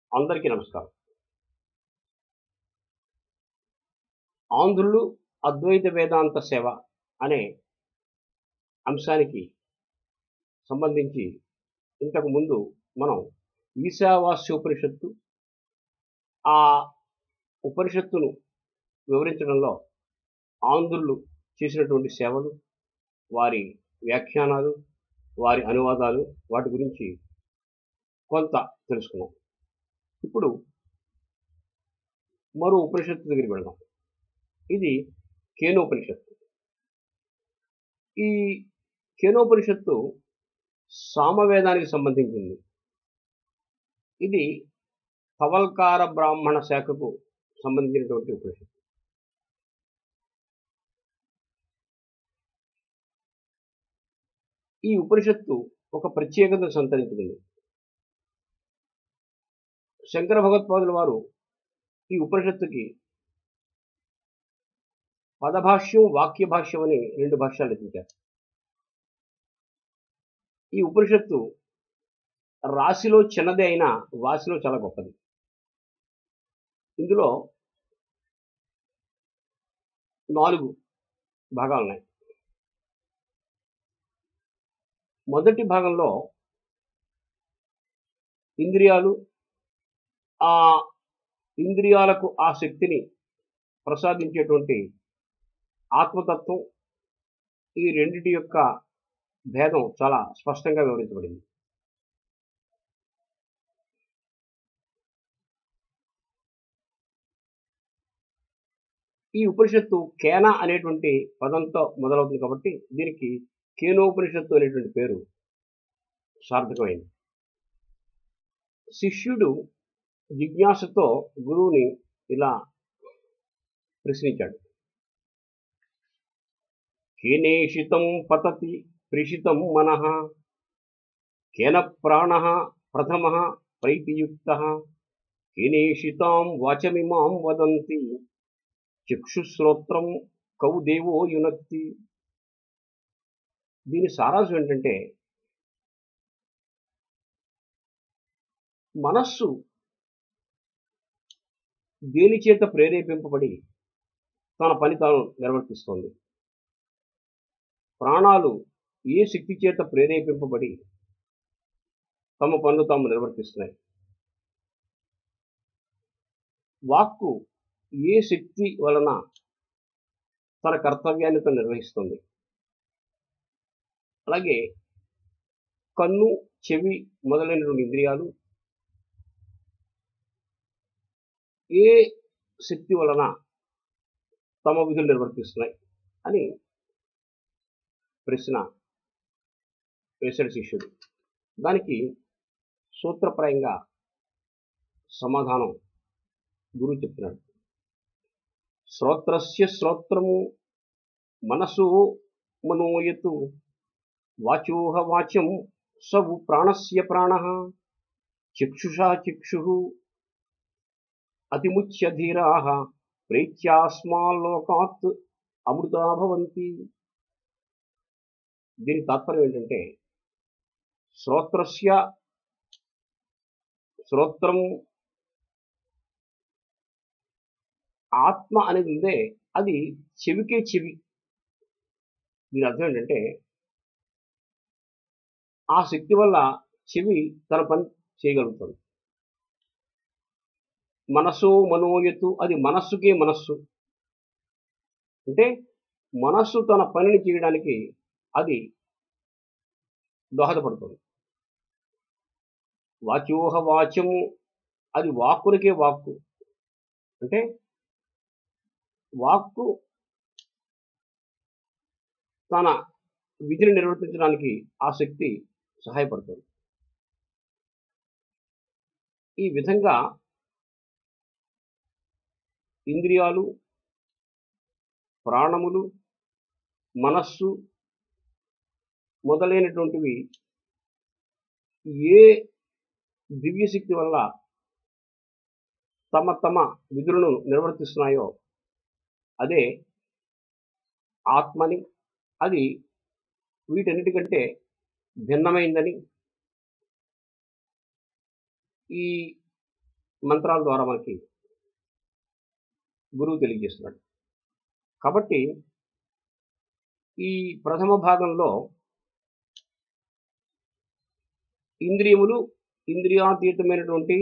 అందరికీ నమస్కారం ఆంధ్రులు అద్వైత వేదాంత సేవ అనే అంశానికి సంబంధించి ఇంతకు ముందు మనం ఈశావాస్యోపనిషత్తు ఆ ఉపనిషత్తును వివరించడంలో ఆంధ్రులు చేసినటువంటి సేవలు వారి వ్యాఖ్యానాలు వారి అనువాదాలు వాటి గురించి కొంత తెలుసుకున్నాం ఇప్పుడు మరో ఉపనిషత్తు దగ్గరికి వెళ్దాం ఇది కేనోపనిషత్తు ఈ కేనోపనిషత్తు సామవేదానికి సంబంధించింది ఇది పవల్కార బ్రాహ్మణ శాఖకు సంబంధించినటువంటి ఉపనిషత్తు ఈ ఉపనిషత్తు ఒక ప్రత్యేకత సంతరించుకుంది శంకర భగవత్పాదుల వారు ఈ ఉపనిషత్తుకి పదభాష్యం వాక్య భాష్యం అని రెండు భాష్యాలు రచించారు ఈ ఉపనిషత్తు రాశిలో చిన్నదే అయినా వాసిలో చాలా గొప్పది ఇందులో నాలుగు భాగాలు ఉన్నాయి మొదటి భాగంలో ఇంద్రియాలు ఆ ఇంద్రియాలకు ఆ శక్తిని ప్రసాదించేటువంటి ఆత్మతత్వం ఈ రెండిటి యొక్క భేదం చాలా స్పష్టంగా వివరించబడింది ఈ ఉపనిషత్తు కేన అనేటువంటి పదంతో మొదలవుతుంది కాబట్టి దీనికి కేనోపనిషత్తు అనేటువంటి పేరు సార్థకమైంది శిష్యుడు జిజ్ఞాసతో గురువుని ఇలా ప్రశ్నించాడు కేనేషితం పతతి ప్రిషితం మనః కేన ప్రాణ ప్రథమ ప్రైతియుక్త కేనేషితాం వాచమిమాం వదంతి చక్షుశ్రోత్రం కౌ దేవో యునక్తి దీని సారాంశం ఏంటంటే మనస్సు దేని చేత ప్రేరేపింపబడి తన పని తాను నిర్వర్తిస్తోంది ప్రాణాలు ఏ శక్తి చేత ప్రేరేపింపబడి తమ పనులు తాము నిర్వర్తిస్తున్నాయి వాక్కు ఏ శక్తి వలన తన కర్తవ్యాన్ని తను నిర్వహిస్తుంది అలాగే కన్ను చెవి మొదలైనటువంటి ఇంద్రియాలు ఏ శక్తి వలన తమ విధులు నిర్వర్తిస్తున్నాయి అని ప్రశ్న వేశాడు శిష్యుడు దానికి సూత్రప్రాయంగా సమాధానం గురువు చెప్తున్నాడు శ్రోత్రస్య శ్రోత్రము మనసు మనోయతు వాచోహ వాచ్యం సవు ప్రాణస్య ప్రాణ చక్షుషా చక్షు అతిముచ్య ధీరా ప్రేత్యాస్మాల్లోకాత్ అమృతా భవంతి దీని తాత్పర్యం ఏంటంటే శ్రోత్రస్య శ్రోత్రం ఆత్మ అనేది ఉందే అది చెవికే చెవి దీని అర్థం ఏంటంటే ఆ శక్తి వల్ల చెవి తన పని చేయగలుగుతుంది మనసు మనోయతు అది మనస్సుకే మనస్సు అంటే మనస్సు తన పనిని చేయడానికి అది దోహదపడుతుంది వాచ్యోహ వాచ్యము అది వాక్కునికే వాక్కు అంటే వాక్కు తన విధిని నిర్వర్తించడానికి ఆ శక్తి సహాయపడుతుంది ఈ విధంగా ఇంద్రియాలు ప్రాణములు మనస్సు మొదలైనటువంటివి ఏ దివ్యశక్తి వల్ల తమ తమ విధులను నిర్వర్తిస్తున్నాయో అదే ఆత్మని అది వీటన్నిటికంటే భిన్నమైందని ఈ మంత్రాల ద్వారా మనకి గురువు తెలియజేస్తున్నాడు కాబట్టి ఈ ప్రథమ భాగంలో ఇంద్రియములు ఇంద్రియాతీతమైనటువంటి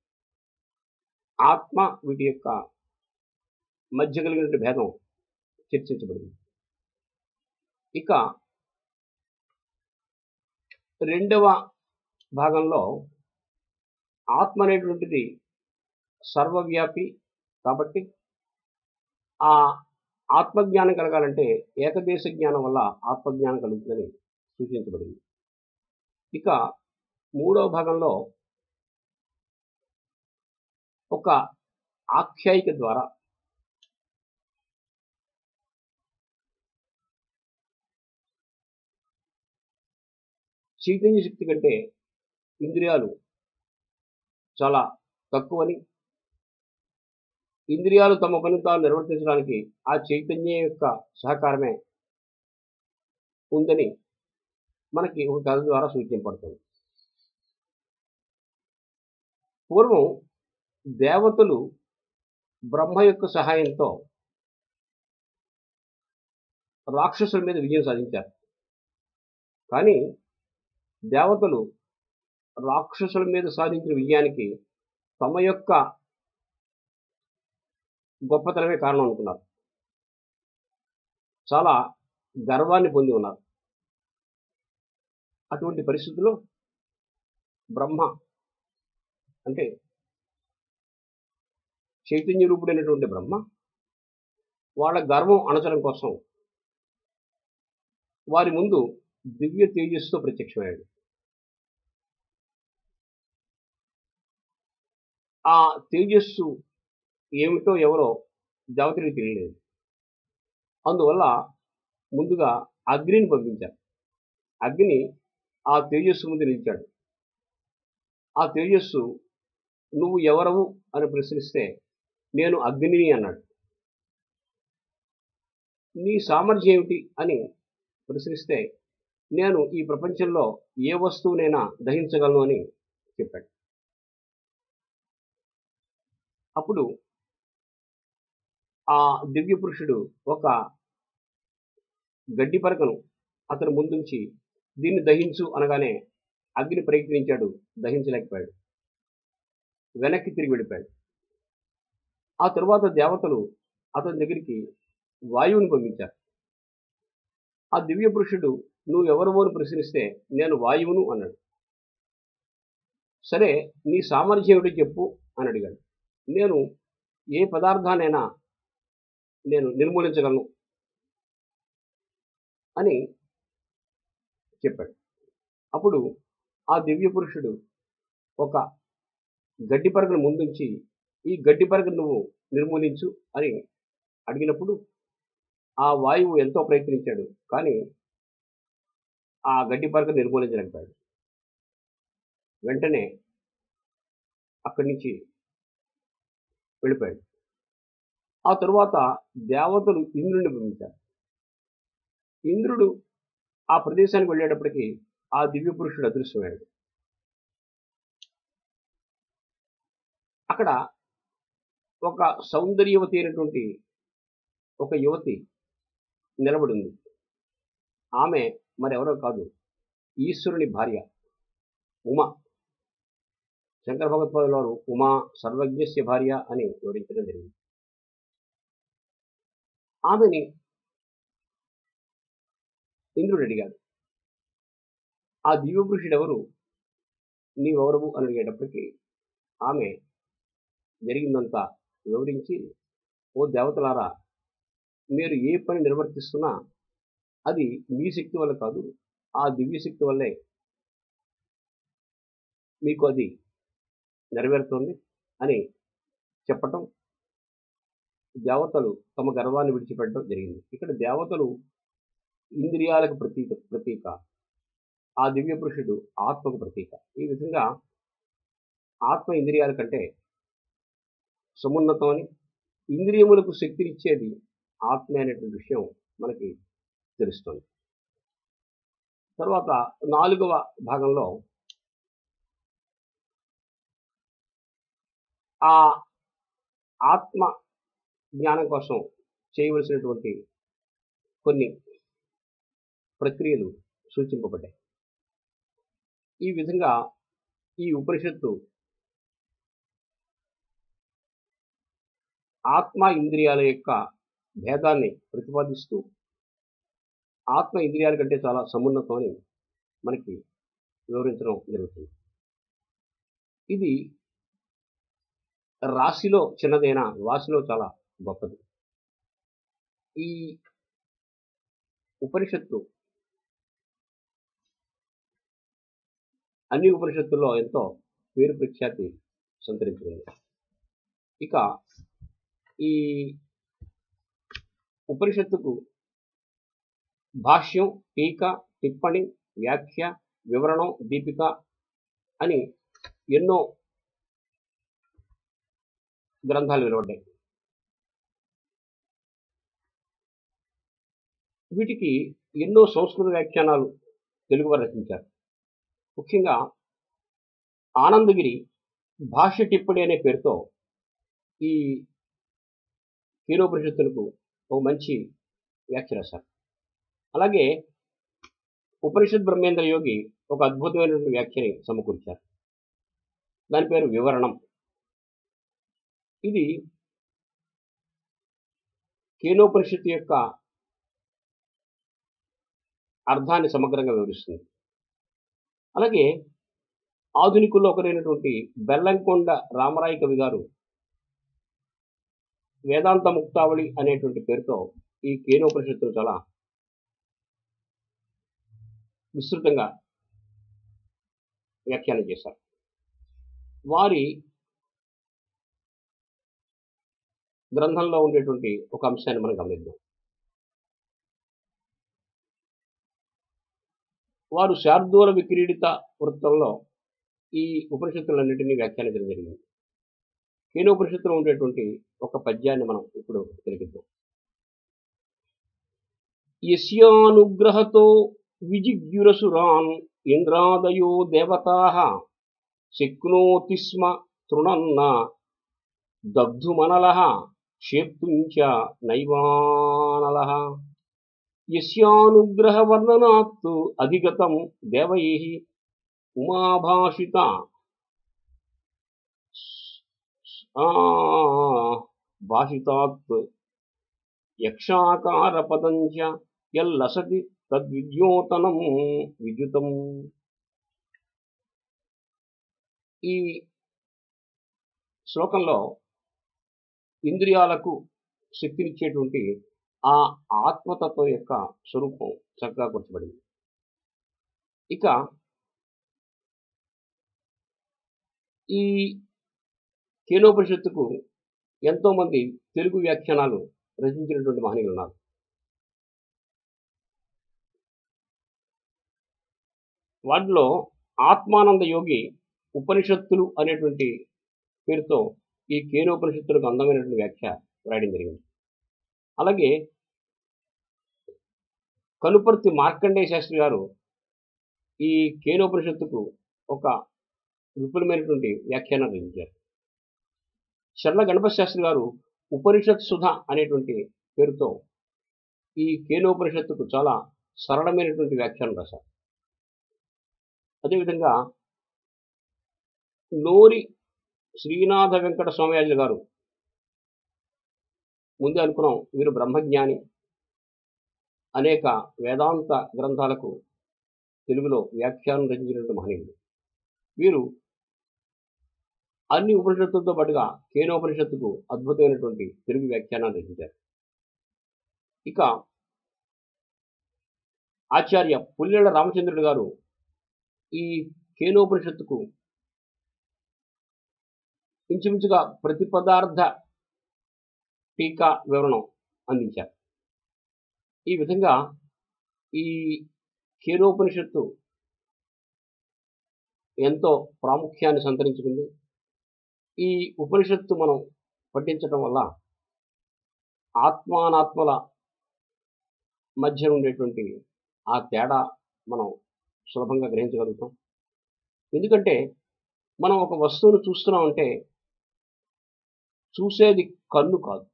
ఆత్మ వీటి యొక్క మధ్య కలిగినటువంటి భేదం చర్చించబడింది ఇక రెండవ భాగంలో ఆత్మ అనేటువంటిది సర్వవ్యాపి కాబట్టి ఆ ఆత్మజ్ఞానం కలగాలంటే ఏకదేశ జ్ఞానం వల్ల ఆత్మజ్ఞానం కలుగుతుందని సూచించబడింది ఇక మూడవ భాగంలో ఒక ఆఖ్యాయిక ద్వారా చైతన్య శక్తి కంటే ఇంద్రియాలు చాలా తక్కువని ఇంద్రియాలు తమ పని తాను నిర్వర్తించడానికి ఆ చైతన్యం యొక్క సహకారమే ఉందని మనకి ఒక కథ ద్వారా సూచించబడుతుంది పూర్వం దేవతలు బ్రహ్మ యొక్క సహాయంతో రాక్షసుల మీద విజయం సాధించారు కానీ దేవతలు రాక్షసుల మీద సాధించిన విజయానికి తమ యొక్క గొప్పతనమే కారణం అనుకున్నారు చాలా గర్వాన్ని పొంది ఉన్నారు అటువంటి పరిస్థితుల్లో బ్రహ్మ అంటే చైతన్య రూపుడైనటువంటి బ్రహ్మ వాళ్ళ గర్వం అణచడం కోసం వారి ముందు దివ్య తేజస్సుతో ప్రత్యక్షమయ్యాడు ఆ తేజస్సు ఏమిటో ఎవరో దేవతలకు తెలియలేదు అందువల్ల ముందుగా అగ్నిని పంపించారు అగ్ని ఆ తేజస్సు ముందు నిలిచాడు ఆ తేజస్సు నువ్వు ఎవరవు అని ప్రశ్నిస్తే నేను అగ్నిని అన్నాడు నీ సామర్థ్యం ఏమిటి అని ప్రశ్నిస్తే నేను ఈ ప్రపంచంలో ఏ వస్తువునైనా దహించగలను అని చెప్పాడు అప్పుడు ఆ దివ్య పురుషుడు ఒక గడ్డి పరకను అతను ముందుంచి దీన్ని దహించు అనగానే అగ్ని ప్రయత్నించాడు దహించలేకపోయాడు వెనక్కి తిరిగి వెళ్ళిపోయాడు ఆ తరువాత దేవతలు అతని దగ్గరికి వాయువుని పంపించారు ఆ దివ్య పురుషుడు నువ్వు ఎవరు అని ప్రశ్నిస్తే నేను వాయువును అన్నాడు సరే నీ సామర్థ్యం ఏమిటో చెప్పు అని అడిగాడు నేను ఏ పదార్థానైనా నేను నిర్మూలించగలను అని చెప్పాడు అప్పుడు ఆ దివ్య పురుషుడు ఒక గడ్డి పరకను ముందుంచి ఈ గడ్డి పరకను నువ్వు నిర్మూలించు అని అడిగినప్పుడు ఆ వాయువు ఎంతో ప్రయత్నించాడు కానీ ఆ గడ్డి పరక నిర్మూలించలేకపోయాడు వెంటనే అక్కడి నుంచి వెళ్ళిపోయాడు ఆ తరువాత దేవతలు ఇంద్రుడిని పంపించారు ఇంద్రుడు ఆ ప్రదేశానికి వెళ్ళేటప్పటికి ఆ దివ్య పురుషుడు అదృశ్యమయ్యాడు అక్కడ ఒక సౌందర్యవతి అయినటువంటి ఒక యువతి నిలబడింది ఆమె మరెవరో కాదు ఈశ్వరుని భార్య ఉమా శంకర భగవత్పాదుల వారు ఉమా సర్వజ్ఞస్య భార్య అని వివరించడం జరిగింది ఆమెని ఇంద్రుడు అడిగాడు ఆ దివ్యపురుషుడు ఎవరు నీవెవరవు అని అడిగేటప్పటికీ ఆమె జరిగిందంతా వివరించి ఓ దేవతలారా మీరు ఏ పని నిర్వర్తిస్తున్నా అది మీ శక్తి వల్ల కాదు ఆ దివ్య శక్తి వల్లే మీకు అది నెరవేరుతోంది అని చెప్పటం దేవతలు తమ గర్వాన్ని విడిచిపెట్టడం జరిగింది ఇక్కడ దేవతలు ఇంద్రియాలకు ప్రతీక ప్రతీక ఆ దివ్య పురుషుడు ఆత్మకు ప్రతీక ఈ విధంగా ఆత్మ ఇంద్రియాల కంటే సమున్నతం అని ఇంద్రియములకు శక్తినిచ్చేది ఆత్మ అనేటువంటి విషయం మనకి తెలుస్తుంది తర్వాత నాలుగవ భాగంలో ఆ ఆత్మ జ్ఞానం కోసం చేయవలసినటువంటి కొన్ని ప్రక్రియలు సూచింపబడ్డాయి ఈ విధంగా ఈ ఉపనిషత్తు ఆత్మ ఇంద్రియాల యొక్క భేదాన్ని ప్రతిపాదిస్తూ ఆత్మ ఇంద్రియాల కంటే చాలా సమున్నతం అని మనకి వివరించడం జరుగుతుంది ఇది రాశిలో చిన్నదైన వాసిలో చాలా గొప్పది ఈ ఉపనిషత్తు అన్ని ఉపనిషత్తుల్లో ఎంతో పేరు ప్రఖ్యాతి సంతరించుకుంది ఇక ఈ ఉపనిషత్తుకు భాష్యం టీక టిప్పణి వ్యాఖ్య వివరణం దీపిక అని ఎన్నో గ్రంథాలు వెలువడ్డాయి వీటికి ఎన్నో సంస్కృత వ్యాఖ్యానాలు తెలుగువారు రచించారు ముఖ్యంగా ఆనందగిరి భాష్య టిప్పణి అనే పేరుతో ఈ కీనోపనిషత్తులకు ఒక మంచి వ్యాఖ్య రాశారు అలాగే ఉపనిషత్ బ్రహ్మేంద్ర యోగి ఒక అద్భుతమైనటువంటి వ్యాఖ్యని సమకూర్చారు దాని పేరు వివరణం ఇది కేనోపనిషత్తు యొక్క అర్థాన్ని సమగ్రంగా వివరిస్తుంది అలాగే ఆధునికుల్లో ఒకరైనటువంటి బెల్లంకొండ రామరాయ కవి గారు వేదాంత ముక్తావళి అనేటువంటి పేరుతో ఈ కేనోపనిషత్తును చాలా విస్తృతంగా వ్యాఖ్యానం చేశారు వారి గ్రంథంలో ఉండేటువంటి ఒక అంశాన్ని మనం గమనిద్దాం వారు శార్దూల విక్రీడిత వృత్తంలో ఈ ఉపనిషత్తులన్నింటినీ వ్యాఖ్యానించడం జరిగింది కేనోపనిషత్తులో ఉండేటువంటి ఒక పద్యాన్ని మనం ఇప్పుడు తిరిగిద్దాం యస్యానుగ్రహతో విజిగ్యురసురాన్ ఇంద్రాదయో దేవతా శక్నోతి స్మ తృణన్న దగ్ధుమనల క్షేప్తుంచ నైవానల యస్యానుగ్రహవర్ణనాత్ అధిగతం దేవై ఉమాభాషిత భాషితాత్ యక్షాకారపదంచ ఎల్లసతి తద్విద్యోతనం విద్యుతం ఈ శ్లోకంలో ఇంద్రియాలకు శక్తినిచ్చేటువంటి ఆ ఆత్మతత్వం యొక్క స్వరూపం చక్కగా కూర్చబడింది ఇక ఈ కేనోపనిషత్తుకు ఎంతోమంది తెలుగు వ్యాఖ్యానాలు రచించినటువంటి మహనీయులు ఉన్నారు వాటిలో ఆత్మానంద యోగి ఉపనిషత్తులు అనేటువంటి పేరుతో ఈ కేనోపనిషత్తులకు అందమైనటువంటి వ్యాఖ్య రాయడం జరిగింది అలాగే కనుపర్తి మార్కండేయ శాస్త్రి గారు ఈ కేనోపనిషత్తుకు ఒక విపులమైనటువంటి వ్యాఖ్యానం రచించారు శర్ల గణపతి శాస్త్రి గారు ఉపనిషత్ సుధ అనేటువంటి పేరుతో ఈ కేనోపనిషత్తుకు చాలా సరళమైనటువంటి వ్యాఖ్యానం రాశారు అదేవిధంగా నోరి శ్రీనాథ వెంకట స్వామియాజులు గారు ముందే అనుకున్నాం వీరు బ్రహ్మజ్ఞాని అనేక వేదాంత గ్రంథాలకు తెలుగులో వ్యాఖ్యానం రచించినటువంటి మహనీయుడు వీరు అన్ని ఉపనిషత్తులతో పాటుగా కేనోపనిషత్తుకు అద్భుతమైనటువంటి తెలుగు వ్యాఖ్యానాన్ని రచించారు ఇక ఆచార్య పుల్లెళ్ల రామచంద్రుడు గారు ఈ కేనోపనిషత్తుకు ఇంచుమించుగా ప్రతి పదార్థ టీకా వివరణం అందించారు ఈ విధంగా ఈ కేనోపనిషత్తు ఎంతో ప్రాముఖ్యాన్ని సంతరించుకుంది ఈ ఉపనిషత్తు మనం పఠించటం వల్ల ఆత్మానాత్మల మధ్య ఉండేటువంటి ఆ తేడా మనం సులభంగా గ్రహించగలుగుతాం ఎందుకంటే మనం ఒక వస్తువును చూస్తున్నామంటే చూసేది కన్ను కాదు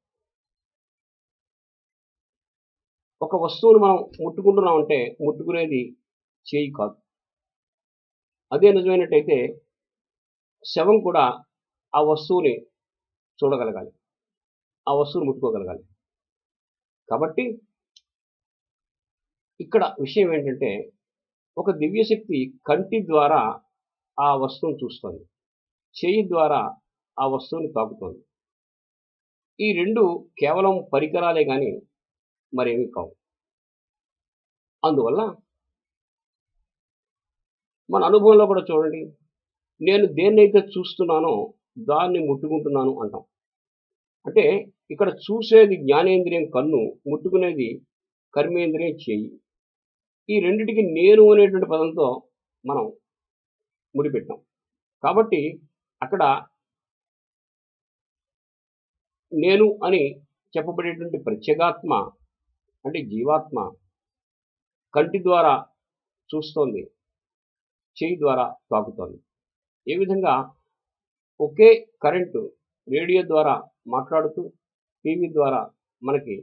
ఒక వస్తువును మనం ముట్టుకుంటున్నామంటే ముట్టుకునేది చేయి కాదు అదే నిజమైనట్టయితే శవం కూడా ఆ వస్తువుని చూడగలగాలి ఆ వస్తువును ముట్టుకోగలగాలి కాబట్టి ఇక్కడ విషయం ఏంటంటే ఒక దివ్యశక్తి కంటి ద్వారా ఆ వస్తువును చూస్తుంది చేయి ద్వారా ఆ వస్తువుని తాకుతోంది ఈ రెండు కేవలం పరికరాలే కానీ మరేమీ కావు అందువల్ల మన అనుభవంలో కూడా చూడండి నేను దేన్నైతే చూస్తున్నానో దాన్ని ముట్టుకుంటున్నాను అంటాం అంటే ఇక్కడ చూసేది జ్ఞానేంద్రియం కన్ను ముట్టుకునేది కర్మేంద్రియం చేయి ఈ రెండిటికి నేను అనేటువంటి పదంతో మనం ముడిపెట్టాం కాబట్టి అక్కడ నేను అని చెప్పబడేటువంటి ప్రత్యేగాత్మ అంటే జీవాత్మ కంటి ద్వారా చూస్తోంది చేయి ద్వారా తాకుతోంది ఏ విధంగా ఒకే కరెంటు రేడియో ద్వారా మాట్లాడుతూ టీవీ ద్వారా మనకి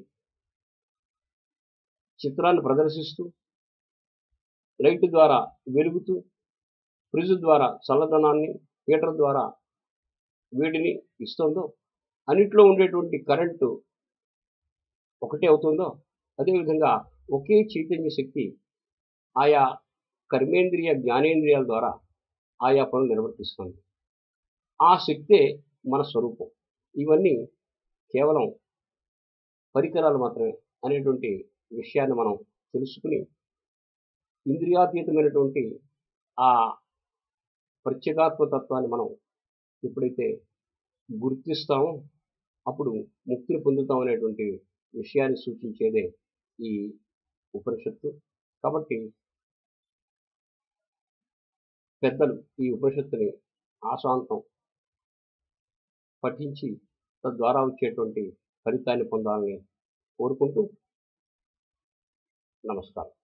చిత్రాన్ని ప్రదర్శిస్తూ లైట్ ద్వారా వెలుగుతూ ఫ్రిడ్జ్ ద్వారా చల్లదనాన్ని హీటర్ ద్వారా వేడిని ఇస్తుందో అన్నిట్లో ఉండేటువంటి కరెంటు ఒకటే అవుతుందో అదేవిధంగా ఒకే చైతన్య శక్తి ఆయా కర్మేంద్రియ జ్ఞానేంద్రియాల ద్వారా ఆయా పనులు నిర్వర్తిస్తుంది ఆ శక్తే మన స్వరూపం ఇవన్నీ కేవలం పరికరాలు మాత్రమే అనేటువంటి విషయాన్ని మనం తెలుసుకుని ఇంద్రియాతీతమైనటువంటి ఆ ప్రత్యేగాత్మ తత్వాన్ని మనం ఎప్పుడైతే గుర్తిస్తామో అప్పుడు ముక్తిని పొందుతాం అనేటువంటి విషయాన్ని సూచించేదే ఈ ఉపనిషత్తు కాబట్టి పెద్దలు ఈ ఉపనిషత్తుని ఆశాంతం పఠించి తద్వారా వచ్చేటువంటి ఫలితాన్ని పొందాలని కోరుకుంటూ నమస్కారం